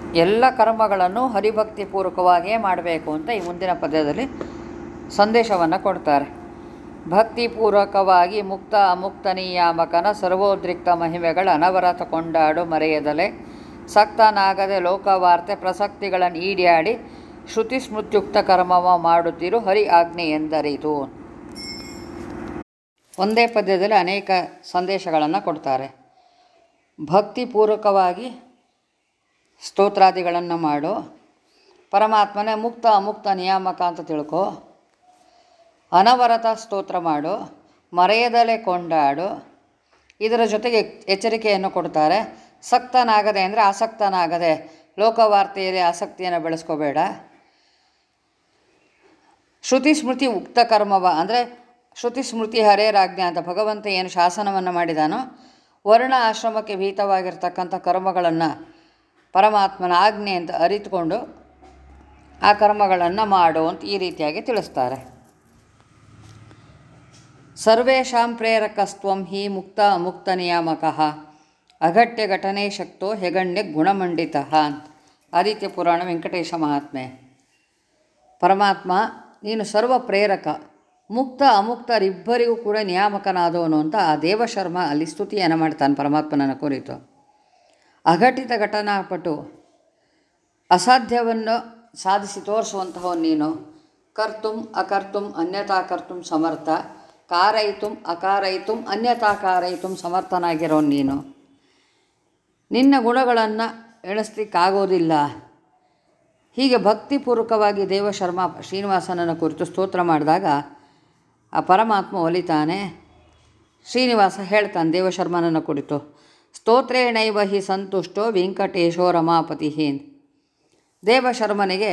ಎಲ್ಲ ಕರ್ಮಗಳನ್ನು ಹರಿಭಕ್ತಿಪೂರ್ವಕವಾಗಿಯೇ ಮಾಡಬೇಕು ಅಂತ ಈ ಮುಂದಿನ ಪದ್ಯದಲ್ಲಿ ಸಂದೇಶವನ್ನು ಕೊಡ್ತಾರೆ ಭಕ್ತಿಪೂರ್ವಕವಾಗಿ ಮುಕ್ತ ಅಮುಕ್ತ ನಿಯಾಮಕನ ಸರ್ವೋದ್ರಿಕ್ತ ಮಹಿಮೆಗಳ ಅನವರತ ಕೊಂಡಾಡು ಮರೆಯದಲೆ ಸಕ್ತನಾಗದೆ ಲೋಕವಾರ್ತೆ ಪ್ರಸಕ್ತಿಗಳನ್ನು ಈಡ್ಯಾಡಿ ಶ್ರುತಿ ಸ್ಮೃತ್ಯುಕ್ತ ಕರ್ಮವ ಮಾಡುತ್ತಿರು ಹರಿ ಆಜ್ಞೆ ಎಂದರಿತು ಒಂದೇ ಪದ್ಯದಲ್ಲಿ ಅನೇಕ ಸಂದೇಶಗಳನ್ನು ಕೊಡ್ತಾರೆ ಭಕ್ತಿಪೂರ್ವಕವಾಗಿ ಸ್ತೋತ್ರಾದಿಗಳನ್ನು ಮಾಡು ಪರಮಾತ್ಮನೇ ಮುಕ್ತ ಅಮುಕ್ತ ನಿಯಾಮಕ ಅಂತ ತಿಳ್ಕೊ ಅನವರತ ಸ್ತೋತ್ರ ಮಾಡು ಮರೆಯದಲೆ ಕೊಂಡಾಡು ಇದರ ಜೊತೆಗೆ ಎಚ್ಚರಿಕೆಯನ್ನು ಕೊಡ್ತಾರೆ ಸಕ್ತನಾಗದೆ ಅಂದರೆ ಆಸಕ್ತನಾಗದೆ ಲೋಕವಾರ್ತೆಯಲ್ಲಿ ಆಸಕ್ತಿಯನ್ನು ಬೆಳೆಸ್ಕೋಬೇಡ ಶ್ರುತಿ ಸ್ಮೃತಿ ಉಕ್ತ ಕರ್ಮವ ಅಂದರೆ ಶ್ರುತಿ ಸ್ಮೃತಿ ಹರೇರಾಜ್ಞೆ ಅಂತ ಭಗವಂತ ಏನು ಶಾಸನವನ್ನು ಮಾಡಿದಾನೋ ವರ್ಣ ಆಶ್ರಮಕ್ಕೆ ಭೀತವಾಗಿರ್ತಕ್ಕಂಥ ಕರ್ಮಗಳನ್ನು ಪರಮಾತ್ಮನ ಆಜ್ಞೆ ಅಂತ ಅರಿತುಕೊಂಡು ಆ ಕರ್ಮಗಳನ್ನು ಮಾಡು ಅಂತ ಈ ರೀತಿಯಾಗಿ ತಿಳಿಸ್ತಾರೆ ಸರ್ವೇಷಾಂ ಪ್ರೇರಕಸ್ತ್ವಂ ಹಿ ಮುಕ್ತ ಅಮುಕ್ತ ನಿಯಾಮಕಃ ಅಘಟ್ಯ ಘಟನೆ ಶಕ್ತೋ ಹೆಗಣ್ಯ ಗುಣಮಂಡಿತ ಅಂತ ಆದಿತ್ಯ ಪುರಾಣ ವೆಂಕಟೇಶ ಮಹಾತ್ಮೆ ಪರಮಾತ್ಮ ನೀನು ಸರ್ವ ಪ್ರೇರಕ ಮುಕ್ತ ಅಮುಕ್ತರಿಬ್ಬರಿಗೂ ಕೂಡ ನಿಯಾಮಕನಾದವನು ಅಂತ ಆ ದೇವಶರ್ಮ ಅಲ್ಲಿ ಸ್ತುತಿಯನ್ನು ಮಾಡ್ತಾನೆ ಪರಮಾತ್ಮನನ್ನ ಕುರಿತು ಅಘಟಿತ ಘಟನಾಪಟು ಅಸಾಧ್ಯವನ್ನು ಸಾಧಿಸಿ ತೋರಿಸುವಂತಹವನು ನೀನು ಕರ್ತುಂ ಅಕರ್ತುಂ ಅನ್ಯತಾ ಕರ್ತುಂ ಸಮರ್ಥ ಕಾರಯಿತುಂ ಅಕಾರಯಿತುಂ ಅನ್ಯತಾ ಕಾರಯಿತುಂ ಸಮರ್ಥನಾಗಿರೋನು ನೀನು ನಿನ್ನ ಗುಣಗಳನ್ನು ಎಣಿಸ್ಲಿಕ್ಕಾಗೋದಿಲ್ಲ ಹೀಗೆ ಭಕ್ತಿಪೂರ್ವಕವಾಗಿ ದೇವಶರ್ಮ ಶ್ರೀನಿವಾಸನನ್ನು ಕುರಿತು ಸ್ತೋತ್ರ ಮಾಡಿದಾಗ ಆ ಪರಮಾತ್ಮ ಒಲಿತಾನೆ ಶ್ರೀನಿವಾಸ ಹೇಳ್ತಾನೆ ದೇವಶರ್ಮನನ್ನು ಕುರಿತು ಸ್ತೋತ್ರೇಣೈವ ಹಿ ಸಂತುಷ್ಟೋ ವೆಂಕಟೇಶೋ ರಮಾಪತಿ ದೇವಶರ್ಮನಿಗೆ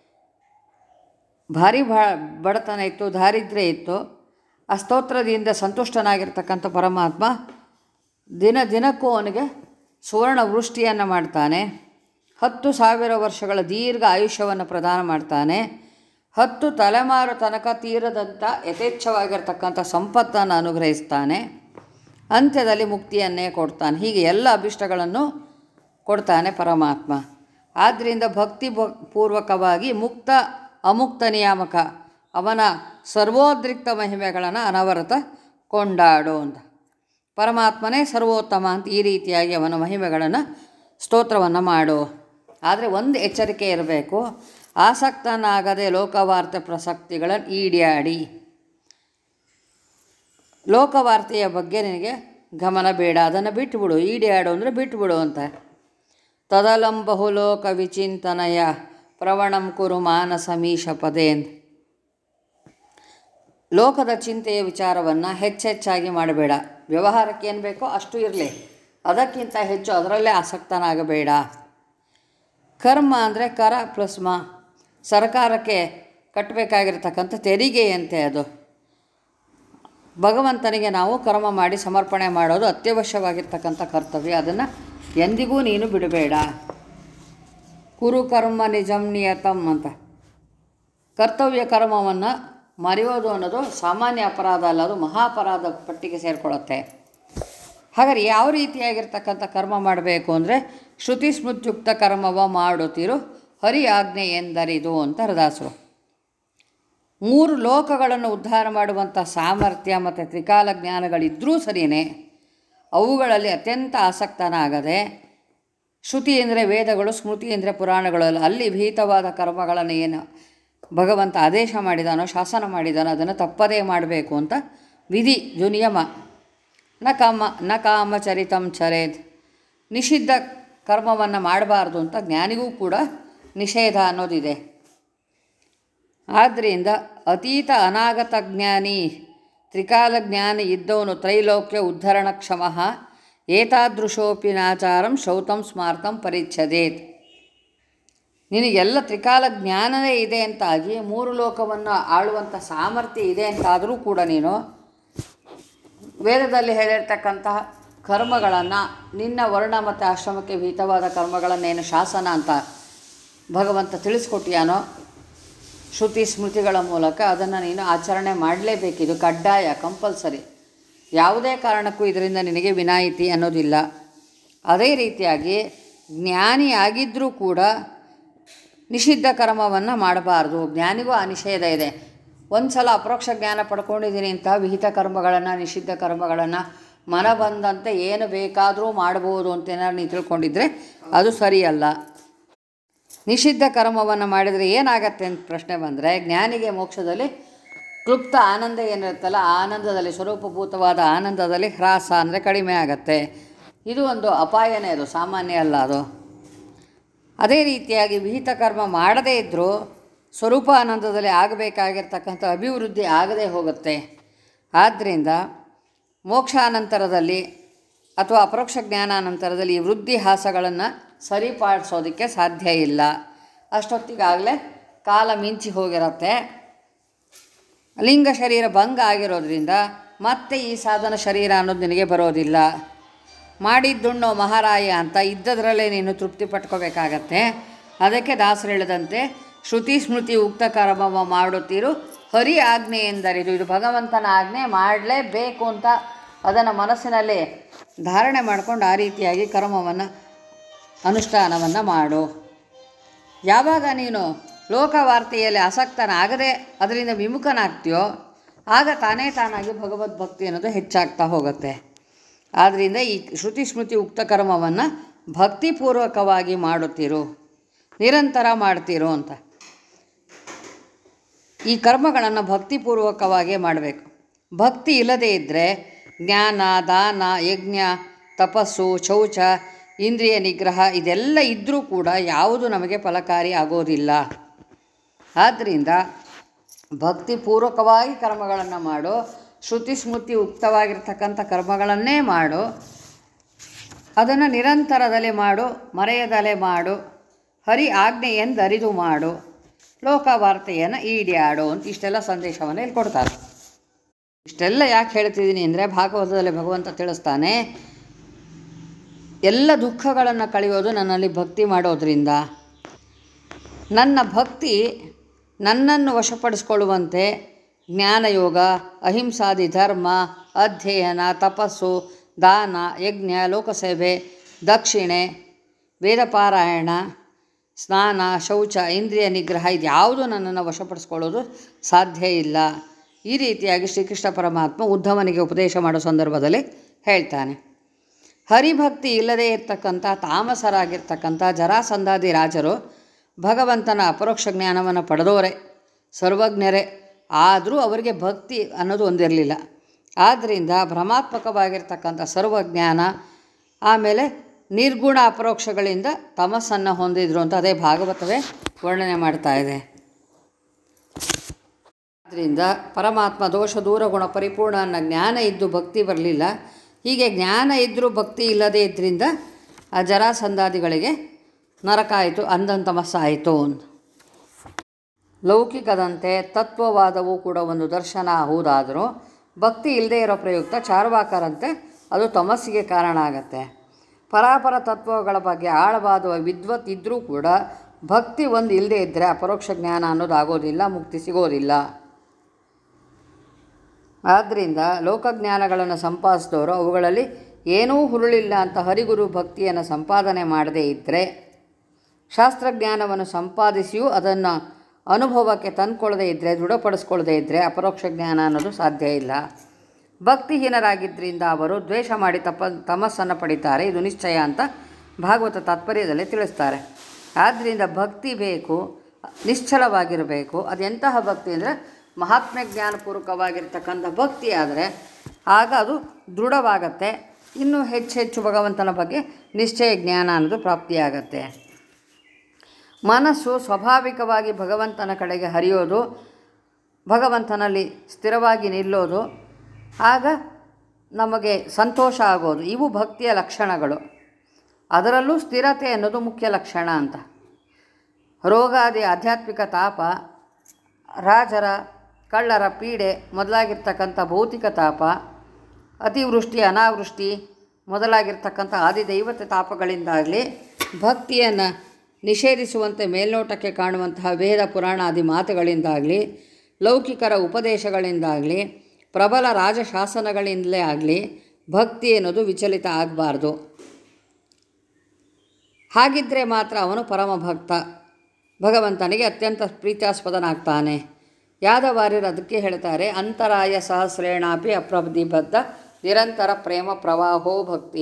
ಭಾರಿ ಬ ಬಡತನ ಇತ್ತು ದಾರಿದ್ರ್ಯ ಇತ್ತು ಆ ಸ್ತೋತ್ರದಿಂದ ಸಂತುಷ್ಟನಾಗಿರ್ತಕ್ಕಂಥ ಪರಮಾತ್ಮ ದಿನ ದಿನಕ್ಕೂ ಅವನಿಗೆ ಸುವರ್ಣ ವೃಷ್ಟಿಯನ್ನು ಮಾಡ್ತಾನೆ ಹತ್ತು ಸಾವಿರ ವರ್ಷಗಳ ದೀರ್ಘ ಆಯುಷ್ಯವನ್ನು ಪ್ರದಾನ ಮಾಡ್ತಾನೆ ಹತ್ತು ತಲೆಮಾರು ತನಕ ತೀರದಂಥ ಯಥೇಚ್ಛವಾಗಿರ್ತಕ್ಕಂಥ ಸಂಪತ್ತನ್ನು ಅನುಗ್ರಹಿಸ್ತಾನೆ ಅಂತ್ಯದಲ್ಲಿ ಮುಕ್ತಿಯನ್ನೇ ಕೊಡ್ತಾನೆ ಹೀಗೆ ಎಲ್ಲ ಅಭಿಷ್ಟಗಳನ್ನು ಕೊಡ್ತಾನೆ ಪರಮಾತ್ಮ ಆದ್ದರಿಂದ ಭಕ್ತಿ ಭ- ಪೂರ್ವಕವಾಗಿ ಮುಕ್ತ ಅಮುಕ್ತ ನಿಯಾಮಕ ಅವನ ಸರ್ವೋದ್ರಿಕ್ತ ಮಹಿಮೆಗಳನ್ನು ಅನವರತ ಕೊಂಡಾಡು ಅಂತ ಪರಮಾತ್ಮನೇ ಸರ್ವೋತ್ತಮ ಅಂತ ಈ ರೀತಿಯಾಗಿ ಅವನ ಮಹಿಮೆಗಳನ್ನು ಸ್ತೋತ್ರವನ್ನು ಮಾಡು ಆದರೆ ಒಂದು ಎಚ್ಚರಿಕೆ ಇರಬೇಕು ಆಸಕ್ತನಾಗದೆ ಲೋಕವಾರ್ತೆ ಪ್ರಸಕ್ತಿಗಳನ್ನು ಈಡ್ಯಾಡಿ ಲೋಕವಾರ್ತೆಯ ಬಗ್ಗೆ ನಿನಗೆ ಗಮನ ಬೇಡ ಅದನ್ನು ಬಿಟ್ಟುಬಿಡು ಈಡ್ಯಾಡು ಅಂದರೆ ಬಿಟ್ಟುಬಿಡು ಅಂತ ತದಲಂ ಬಹುಲೋಕ ವಿಚಿಂತನಯ ಪ್ರವಣಂ ಕುರು ಮಾನಸಮೀಶ ಪದೇನ್ ಲೋಕದ ಚಿಂತೆಯ ವಿಚಾರವನ್ನು ಹೆಚ್ಚೆಚ್ಚಾಗಿ ಮಾಡಬೇಡ ವ್ಯವಹಾರಕ್ಕೆ ಏನು ಬೇಕೋ ಅಷ್ಟು ಇರಲಿ ಅದಕ್ಕಿಂತ ಹೆಚ್ಚು ಅದರಲ್ಲೇ ಆಸಕ್ತನಾಗಬೇಡ ಕರ್ಮ ಅಂದರೆ ಕರ ಪ್ಲಸ್ ಮ ಸರ್ಕಾರಕ್ಕೆ ಕಟ್ಟಬೇಕಾಗಿರ್ತಕ್ಕಂಥ ತೆರಿಗೆಯಂತೆ ಅದು ಭಗವಂತನಿಗೆ ನಾವು ಕರ್ಮ ಮಾಡಿ ಸಮರ್ಪಣೆ ಮಾಡೋದು ಅತ್ಯವಶ್ಯವಾಗಿರ್ತಕ್ಕಂಥ ಕರ್ತವ್ಯ ಅದನ್ನು ಎಂದಿಗೂ ನೀನು ಬಿಡಬೇಡ ಕುರು ಕರ್ಮ ನಿಜಂ ನಿಯತಂ ಅಂತ ಕರ್ತವ್ಯ ಕರ್ಮವನ್ನು ಮರೆಯೋದು ಅನ್ನೋದು ಸಾಮಾನ್ಯ ಅಪರಾಧ ಅಲ್ಲ ಅದು ಮಹಾಪರಾಧ ಪಟ್ಟಿಗೆ ಸೇರಿಕೊಳ್ಳುತ್ತೆ ಹಾಗಾದ್ರೆ ಯಾವ ರೀತಿಯಾಗಿರ್ತಕ್ಕಂಥ ಕರ್ಮ ಮಾಡಬೇಕು ಅಂದರೆ ಶ್ರುತಿ ಸ್ಮೃತ್ಯುಕ್ತ ಕರ್ಮವ ಮಾಡುತ್ತಿರು ಹರಿ ಆಜ್ಞೆ ಎಂದರಿದು ಅಂತ ಹರದಾಸರು ಮೂರು ಲೋಕಗಳನ್ನು ಉದ್ಧಾರ ಮಾಡುವಂಥ ಸಾಮರ್ಥ್ಯ ಮತ್ತು ತ್ರಿಕಾಲ ಜ್ಞಾನಗಳಿದ್ದರೂ ಸರಿಯೇ ಅವುಗಳಲ್ಲಿ ಅತ್ಯಂತ ಆಸಕ್ತನಾಗದೆ ಶ್ರುತಿ ಅಂದರೆ ವೇದಗಳು ಸ್ಮೃತಿ ಅಂದರೆ ಪುರಾಣಗಳು ಅಲ್ಲ ಅಲ್ಲಿ ಭೀತವಾದ ಕರ್ಮಗಳನ್ನು ಏನು ಭಗವಂತ ಆದೇಶ ಮಾಡಿದಾನೋ ಶಾಸನ ಮಾಡಿದಾನೋ ಅದನ್ನು ತಪ್ಪದೇ ಮಾಡಬೇಕು ಅಂತ ವಿಧಿ ಇದು ನಿಯಮ ನ ಕಾಮ ನ ಕಾಮಚರಿತಂ ಚರೇತ್ ನಿಷಿದ್ಧ ಕರ್ಮವನ್ನು ಮಾಡಬಾರ್ದು ಅಂತ ಜ್ಞಾನಿಗೂ ಕೂಡ ನಿಷೇಧ ಅನ್ನೋದಿದೆ ಆದ್ದರಿಂದ ಅತೀತ ಅನಾಗತ ಜ್ಞಾನಿ ತ್ರಿಕಾಲ ಜ್ಞಾನಿ ಇದ್ದವನು ತ್ರೈಲೋಕ್ಯ ಉದ್ಧರಣ ಕ್ಷಮಃ ಏತಾದೃಶೋಪಿ ನಾಚಾರಂ ಶೌತಂ ಸ್ಮಾರ್ತಂ ಪರಿಚ್ಛದೇತ್ ನಿನಗೆಲ್ಲ ತ್ರಿಕಾಲ ಜ್ಞಾನವೇ ಇದೆ ಅಂತಾಗಿ ಮೂರು ಲೋಕವನ್ನು ಆಳುವಂಥ ಸಾಮರ್ಥ್ಯ ಇದೆ ಅಂತಾದರೂ ಕೂಡ ನೀನು ವೇದದಲ್ಲಿ ಹೇಳಿರ್ತಕ್ಕಂತಹ ಕರ್ಮಗಳನ್ನು ನಿನ್ನ ವರ್ಣ ಮತ್ತು ಆಶ್ರಮಕ್ಕೆ ಭೀತವಾದ ಕರ್ಮಗಳನ್ನೇನು ಶಾಸನ ಅಂತ ಭಗವಂತ ತಿಳಿಸ್ಕೊಟ್ಟಿಯಾನೋ ಶ್ರುತಿ ಸ್ಮೃತಿಗಳ ಮೂಲಕ ಅದನ್ನು ನೀನು ಆಚರಣೆ ಮಾಡಲೇಬೇಕಿದು ಕಡ್ಡಾಯ ಕಂಪಲ್ಸರಿ ಯಾವುದೇ ಕಾರಣಕ್ಕೂ ಇದರಿಂದ ನಿನಗೆ ವಿನಾಯಿತಿ ಅನ್ನೋದಿಲ್ಲ ಅದೇ ರೀತಿಯಾಗಿ ಜ್ಞಾನಿ ಆಗಿದ್ದರೂ ಕೂಡ ನಿಷಿದ್ಧ ಕರ್ಮವನ್ನು ಮಾಡಬಾರ್ದು ಜ್ಞಾನಿಗೂ ಆ ನಿಷೇಧ ಇದೆ ಒಂದು ಸಲ ಅಪರೋಕ್ಷ ಜ್ಞಾನ ಪಡ್ಕೊಂಡಿದ್ದೀನಿ ಅಂತ ವಿಹಿತ ಕರ್ಮಗಳನ್ನು ನಿಷಿದ್ಧ ಕರ್ಮಗಳನ್ನು ಮನ ಬಂದಂತೆ ಏನು ಬೇಕಾದರೂ ಮಾಡ್ಬೋದು ಅಂತ ಏನಾದ್ರು ನೀವು ತಿಳ್ಕೊಂಡಿದ್ರೆ ಅದು ಸರಿಯಲ್ಲ ನಿಷಿದ್ಧ ಕರ್ಮವನ್ನು ಮಾಡಿದರೆ ಏನಾಗತ್ತೆ ಅಂತ ಪ್ರಶ್ನೆ ಬಂದರೆ ಜ್ಞಾನಿಗೆ ಮೋಕ್ಷದಲ್ಲಿ ಕ್ಲುಪ್ತ ಆನಂದ ಏನಿರುತ್ತಲ್ಲ ಆ ಆನಂದದಲ್ಲಿ ಸ್ವರೂಪಭೂತವಾದ ಆನಂದದಲ್ಲಿ ಹ್ರಾಸ ಅಂದರೆ ಕಡಿಮೆ ಆಗತ್ತೆ ಇದು ಒಂದು ಅಪಾಯನೇ ಅದು ಸಾಮಾನ್ಯ ಅಲ್ಲ ಅದು ಅದೇ ರೀತಿಯಾಗಿ ವಿಹಿತ ಕರ್ಮ ಮಾಡದೇ ಇದ್ದರೂ ಸ್ವರೂಪ ಆನಂದದಲ್ಲಿ ಆಗಬೇಕಾಗಿರ್ತಕ್ಕಂಥ ಅಭಿವೃದ್ಧಿ ಆಗದೇ ಹೋಗುತ್ತೆ ಆದ್ದರಿಂದ ಮೋಕ್ಷಾನಂತರದಲ್ಲಿ ಅಥವಾ ಅಪರೋಕ್ಷ ಜ್ಞಾನಾನಂತರದಲ್ಲಿ ಈ ವೃದ್ಧಿ ಹಾಸಗಳನ್ನು ಸರಿಪಡಿಸೋದಕ್ಕೆ ಸಾಧ್ಯ ಇಲ್ಲ ಅಷ್ಟೊತ್ತಿಗಾಗಲೇ ಕಾಲ ಮಿಂಚಿ ಹೋಗಿರತ್ತೆ ಲಿಂಗ ಶರೀರ ಭಂಗ ಆಗಿರೋದ್ರಿಂದ ಮತ್ತೆ ಈ ಸಾಧನ ಶರೀರ ಅನ್ನೋದು ನಿನಗೆ ಬರೋದಿಲ್ಲ ಮಾಡಿದ್ದುಣ್ಣೋ ಮಹಾರಾಯ ಅಂತ ಇದ್ದದರಲ್ಲೇ ನೀನು ತೃಪ್ತಿ ಪಟ್ಕೋಬೇಕಾಗತ್ತೆ ಅದಕ್ಕೆ ದಾಸರು ಹೇಳಿದಂತೆ ಶ್ರುತಿ ಸ್ಮೃತಿ ಉಕ್ತ ಕರ್ಮವ ಮಾಡುತ್ತೀರು ಹರಿ ಆಜ್ಞೆ ಎಂದರಿದು ಇದು ಭಗವಂತನ ಆಜ್ಞೆ ಮಾಡಲೇಬೇಕು ಅಂತ ಅದನ್ನು ಮನಸ್ಸಿನಲ್ಲಿ ಧಾರಣೆ ಮಾಡ್ಕೊಂಡು ಆ ರೀತಿಯಾಗಿ ಕರ್ಮವನ್ನು ಅನುಷ್ಠಾನವನ್ನು ಮಾಡು ಯಾವಾಗ ನೀನು ಲೋಕವಾರ್ತೆಯಲ್ಲಿ ಆಸಕ್ತನಾಗದೆ ಅದರಿಂದ ವಿಮುಖನಾಗ್ತೀಯೋ ಆಗ ತಾನೇ ತಾನಾಗಿ ಭಗವದ್ಭಕ್ತಿ ಅನ್ನೋದು ಹೆಚ್ಚಾಗ್ತಾ ಹೋಗುತ್ತೆ ಆದ್ದರಿಂದ ಈ ಶ್ರುತಿ ಸ್ಮೃತಿ ಉಕ್ತ ಕರ್ಮವನ್ನು ಭಕ್ತಿಪೂರ್ವಕವಾಗಿ ಮಾಡುತ್ತೀರು ನಿರಂತರ ಮಾಡ್ತೀರೋ ಅಂತ ಈ ಕರ್ಮಗಳನ್ನು ಭಕ್ತಿಪೂರ್ವಕವಾಗಿ ಮಾಡಬೇಕು ಭಕ್ತಿ ಇಲ್ಲದೇ ಇದ್ದರೆ ಜ್ಞಾನ ದಾನ ಯಜ್ಞ ತಪಸ್ಸು ಶೌಚ ಇಂದ್ರಿಯ ನಿಗ್ರಹ ಇದೆಲ್ಲ ಇದ್ದರೂ ಕೂಡ ಯಾವುದು ನಮಗೆ ಫಲಕಾರಿ ಆಗೋದಿಲ್ಲ ಆದ್ದರಿಂದ ಭಕ್ತಿಪೂರ್ವಕವಾಗಿ ಕರ್ಮಗಳನ್ನು ಮಾಡು ಶ್ರುತಿ ಸ್ಮೃತಿ ಉಕ್ತವಾಗಿರ್ತಕ್ಕಂಥ ಕರ್ಮಗಳನ್ನೇ ಮಾಡು ಅದನ್ನು ನಿರಂತರದಲ್ಲಿ ಮಾಡು ಮರೆಯದಲೆ ಮಾಡು ಹರಿ ಆಜ್ಞೆ ಎಂದರಿದು ಮಾಡು ಲೋಕವಾರ್ತೆಯನ್ನು ಈಡಾಡು ಅಂತ ಇಷ್ಟೆಲ್ಲ ಸಂದೇಶವನ್ನು ಇಲ್ಲಿ ಕೊಡ್ತಾರೆ ಇಷ್ಟೆಲ್ಲ ಯಾಕೆ ಹೇಳ್ತಿದ್ದೀನಿ ಅಂದರೆ ಭಾಗವತದಲ್ಲಿ ಭಗವಂತ ತಿಳಿಸ್ತಾನೆ ಎಲ್ಲ ದುಃಖಗಳನ್ನು ಕಳೆಯೋದು ನನ್ನಲ್ಲಿ ಭಕ್ತಿ ಮಾಡೋದ್ರಿಂದ ನನ್ನ ಭಕ್ತಿ ನನ್ನನ್ನು ವಶಪಡಿಸ್ಕೊಳ್ಳುವಂತೆ ಜ್ಞಾನಯೋಗ ಅಹಿಂಸಾದಿ ಧರ್ಮ ಅಧ್ಯಯನ ತಪಸ್ಸು ದಾನ ಯಜ್ಞ ಲೋಕಸೇವೆ ದಕ್ಷಿಣೆ ವೇದಪಾರಾಯಣ ಸ್ನಾನ ಶೌಚ ಇಂದ್ರಿಯ ನಿಗ್ರಹ ಇದು ಯಾವುದು ನನ್ನನ್ನು ವಶಪಡಿಸ್ಕೊಳ್ಳೋದು ಸಾಧ್ಯ ಇಲ್ಲ ಈ ರೀತಿಯಾಗಿ ಶ್ರೀಕೃಷ್ಣ ಪರಮಾತ್ಮ ಉದ್ಧವನಿಗೆ ಉಪದೇಶ ಮಾಡೋ ಸಂದರ್ಭದಲ್ಲಿ ಹೇಳ್ತಾನೆ ಹರಿಭಕ್ತಿ ಇಲ್ಲದೇ ಇರ್ತಕ್ಕಂಥ ತಾಮಸರಾಗಿರ್ತಕ್ಕಂಥ ಜರಾಸಂಧಾದಿ ರಾಜರು ಭಗವಂತನ ಅಪರೋಕ್ಷ ಜ್ಞಾನವನ್ನು ಪಡೆದವರೇ ಸರ್ವಜ್ಞರೇ ಆದರೂ ಅವರಿಗೆ ಭಕ್ತಿ ಅನ್ನೋದು ಒಂದಿರಲಿಲ್ಲ ಆದ್ದರಿಂದ ಭ್ರಮಾತ್ಮಕವಾಗಿರ್ತಕ್ಕಂಥ ಸರ್ವಜ್ಞಾನ ಆಮೇಲೆ ನಿರ್ಗುಣ ಅಪರೋಕ್ಷಗಳಿಂದ ತಮಸ್ಸನ್ನು ಹೊಂದಿದ್ರು ಅಂತ ಅದೇ ಭಾಗವತವೇ ವರ್ಣನೆ ಮಾಡ್ತಾ ಇದೆ ಆದ್ದರಿಂದ ಪರಮಾತ್ಮ ದೋಷ ದೂರ ಗುಣ ಪರಿಪೂರ್ಣ ಅನ್ನೋ ಜ್ಞಾನ ಇದ್ದು ಭಕ್ತಿ ಬರಲಿಲ್ಲ ಹೀಗೆ ಜ್ಞಾನ ಇದ್ದರೂ ಭಕ್ತಿ ಇಲ್ಲದೇ ಇದ್ದರಿಂದ ಆ ಜರಾಸಂಧಾದಿಗಳಿಗೆ ನರಕ ಆಯಿತು ಅಂಧಂತಮಸ್ಸಾಯಿತು ಅಂತ ಲೌಕಿಕದಂತೆ ತತ್ವವಾದವೂ ಕೂಡ ಒಂದು ದರ್ಶನ ಹೌದಾದರೂ ಭಕ್ತಿ ಇಲ್ಲದೇ ಇರೋ ಪ್ರಯುಕ್ತ ಚಾರ್ವಾಕರಂತೆ ಅದು ತಮಸ್ಸಿಗೆ ಕಾರಣ ಆಗತ್ತೆ ಪರಾಪರ ತತ್ವಗಳ ಬಗ್ಗೆ ಆಳವಾದ ವಿದ್ವತ್ ಇದ್ದರೂ ಕೂಡ ಭಕ್ತಿ ಒಂದು ಇಲ್ಲದೇ ಇದ್ದರೆ ಅಪರೋಕ್ಷ ಜ್ಞಾನ ಅನ್ನೋದು ಆಗೋದಿಲ್ಲ ಮುಕ್ತಿ ಸಿಗೋದಿಲ್ಲ ಆದ್ದರಿಂದ ಲೋಕಜ್ಞಾನಗಳನ್ನು ಸಂಪಾದಿಸಿದವರು ಅವುಗಳಲ್ಲಿ ಏನೂ ಹುರುಳಿಲ್ಲ ಅಂತ ಹರಿಗುರು ಭಕ್ತಿಯನ್ನು ಸಂಪಾದನೆ ಮಾಡದೇ ಇದ್ದರೆ ಶಾಸ್ತ್ರಜ್ಞಾನವನ್ನು ಸಂಪಾದಿಸಿಯೂ ಅದನ್ನು ಅನುಭವಕ್ಕೆ ತಂದ್ಕೊಳ್ಳದೇ ಇದ್ದರೆ ದೃಢಪಡಿಸ್ಕೊಳ್ಳದೇ ಇದ್ದರೆ ಅಪರೋಕ್ಷ ಜ್ಞಾನ ಅನ್ನೋದು ಸಾಧ್ಯ ಇಲ್ಲ ಭಕ್ತಿಹೀನರಾಗಿದ್ದರಿಂದ ಅವರು ದ್ವೇಷ ಮಾಡಿ ತಪ ತಮಸ್ಸನ್ನು ಪಡಿತಾರೆ ಇದು ನಿಶ್ಚಯ ಅಂತ ಭಾಗವತ ತಾತ್ಪರ್ಯದಲ್ಲಿ ತಿಳಿಸ್ತಾರೆ ಆದ್ದರಿಂದ ಭಕ್ತಿ ಬೇಕು ನಿಶ್ಚಲವಾಗಿರಬೇಕು ಅದೆಂತಹ ಭಕ್ತಿ ಅಂದರೆ ಮಹಾತ್ಮ ಜ್ಞಾನಪೂರ್ವಕವಾಗಿರ್ತಕ್ಕಂಥ ಭಕ್ತಿ ಆದರೆ ಆಗ ಅದು ದೃಢವಾಗತ್ತೆ ಇನ್ನೂ ಹೆಚ್ಚು ಹೆಚ್ಚು ಭಗವಂತನ ಬಗ್ಗೆ ನಿಶ್ಚಯ ಜ್ಞಾನ ಅನ್ನೋದು ಪ್ರಾಪ್ತಿಯಾಗತ್ತೆ ಮನಸ್ಸು ಸ್ವಾಭಾವಿಕವಾಗಿ ಭಗವಂತನ ಕಡೆಗೆ ಹರಿಯೋದು ಭಗವಂತನಲ್ಲಿ ಸ್ಥಿರವಾಗಿ ನಿಲ್ಲೋದು ಆಗ ನಮಗೆ ಸಂತೋಷ ಆಗೋದು ಇವು ಭಕ್ತಿಯ ಲಕ್ಷಣಗಳು ಅದರಲ್ಲೂ ಸ್ಥಿರತೆ ಅನ್ನೋದು ಮುಖ್ಯ ಲಕ್ಷಣ ಅಂತ ರೋಗಾದಿ ಆಧ್ಯಾತ್ಮಿಕ ತಾಪ ರಾಜರ ಕಳ್ಳರ ಪೀಡೆ ಮೊದಲಾಗಿರ್ತಕ್ಕಂಥ ಭೌತಿಕ ತಾಪ ಅತಿವೃಷ್ಟಿ ಅನಾವೃಷ್ಟಿ ಮೊದಲಾಗಿರ್ತಕ್ಕಂಥ ಆದಿದೈವತ ತಾಪಗಳಿಂದಾಗಲಿ ಭಕ್ತಿಯನ್ನು ನಿಷೇಧಿಸುವಂತೆ ಮೇಲ್ನೋಟಕ್ಕೆ ಕಾಣುವಂತಹ ವೇದ ಪುರಾಣಾದಿ ಮಾತುಗಳಿಂದಾಗಲಿ ಲೌಕಿಕರ ಉಪದೇಶಗಳಿಂದಾಗಲಿ ಪ್ರಬಲ ರಾಜಶಾಸನಗಳಿಂದಲೇ ಆಗಲಿ ಭಕ್ತಿ ಅನ್ನೋದು ವಿಚಲಿತ ಆಗಬಾರ್ದು ಹಾಗಿದ್ದರೆ ಮಾತ್ರ ಅವನು ಪರಮ ಭಕ್ತ ಭಗವಂತನಿಗೆ ಅತ್ಯಂತ ಪ್ರೀತ್ಯಾಸ್ಪದನಾಗ್ತಾನೆ ಯಾದವಾರ್ಯರು ಅದಕ್ಕೆ ಹೇಳ್ತಾರೆ ಅಂತರಾಯ ಸಹಸ್ರೇಣಾಪಿ ಅಪ್ರತಿಬದ್ಧ ನಿರಂತರ ಪ್ರೇಮ ಪ್ರವಾಹೋ ಭಕ್ತಿ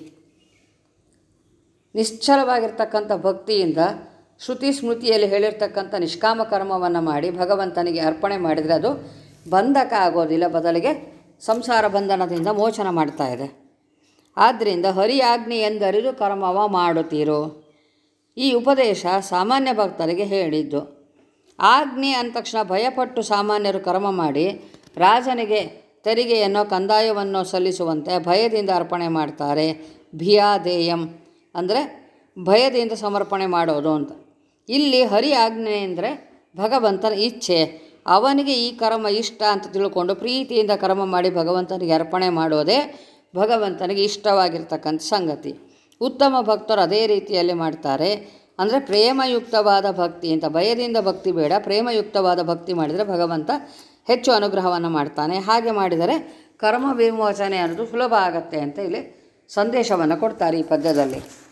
ನಿಶ್ಚಲವಾಗಿರ್ತಕ್ಕಂಥ ಭಕ್ತಿಯಿಂದ ಶ್ರುತಿ ಸ್ಮೃತಿಯಲ್ಲಿ ಹೇಳಿರ್ತಕ್ಕಂಥ ನಿಷ್ಕಾಮ ಕರ್ಮವನ್ನು ಮಾಡಿ ಭಗವಂತನಿಗೆ ಅರ್ಪಣೆ ಮಾಡಿದರೆ ಅದು ಬಂಧಕ ಆಗೋದಿಲ್ಲ ಬದಲಿಗೆ ಸಂಸಾರ ಬಂಧನದಿಂದ ಮೋಚನ ಮಾಡ್ತಾ ಇದೆ ಆದ್ದರಿಂದ ಹರಿ ಆಜ್ಞೆ ಎಂದರಿದು ಕರ್ಮವ ಮಾಡುತ್ತೀರೋ ಈ ಉಪದೇಶ ಸಾಮಾನ್ಯ ಭಕ್ತರಿಗೆ ಹೇಳಿದ್ದು ಆಜ್ಞೆ ಅಂದ ತಕ್ಷಣ ಭಯಪಟ್ಟು ಸಾಮಾನ್ಯರು ಕರ್ಮ ಮಾಡಿ ರಾಜನಿಗೆ ತೆರಿಗೆಯನ್ನೋ ಕಂದಾಯವನ್ನೋ ಸಲ್ಲಿಸುವಂತೆ ಭಯದಿಂದ ಅರ್ಪಣೆ ಮಾಡ್ತಾರೆ ಭಿಯಾದೇಯಂ ಅಂದರೆ ಭಯದಿಂದ ಸಮರ್ಪಣೆ ಮಾಡೋದು ಅಂತ ಇಲ್ಲಿ ಹರಿ ಆಜ್ಞೆ ಅಂದರೆ ಭಗವಂತನ ಇಚ್ಛೆ ಅವನಿಗೆ ಈ ಕರ್ಮ ಇಷ್ಟ ಅಂತ ತಿಳ್ಕೊಂಡು ಪ್ರೀತಿಯಿಂದ ಕರ್ಮ ಮಾಡಿ ಭಗವಂತನಿಗೆ ಅರ್ಪಣೆ ಮಾಡೋದೇ ಭಗವಂತನಿಗೆ ಇಷ್ಟವಾಗಿರ್ತಕ್ಕಂಥ ಸಂಗತಿ ಉತ್ತಮ ಭಕ್ತರು ಅದೇ ರೀತಿಯಲ್ಲಿ ಮಾಡ್ತಾರೆ ಅಂದರೆ ಪ್ರೇಮಯುಕ್ತವಾದ ಭಕ್ತಿ ಅಂತ ಭಯದಿಂದ ಭಕ್ತಿ ಬೇಡ ಪ್ರೇಮಯುಕ್ತವಾದ ಭಕ್ತಿ ಮಾಡಿದರೆ ಭಗವಂತ ಹೆಚ್ಚು ಅನುಗ್ರಹವನ್ನು ಮಾಡ್ತಾನೆ ಹಾಗೆ ಮಾಡಿದರೆ ಕರ್ಮ ವಿಮೋಚನೆ ಅನ್ನೋದು ಸುಲಭ ಆಗತ್ತೆ ಅಂತ ಇಲ್ಲಿ ಸಂದೇಶವನ್ನು ಕೊಡ್ತಾರೆ ಈ ಪದ್ಯದಲ್ಲಿ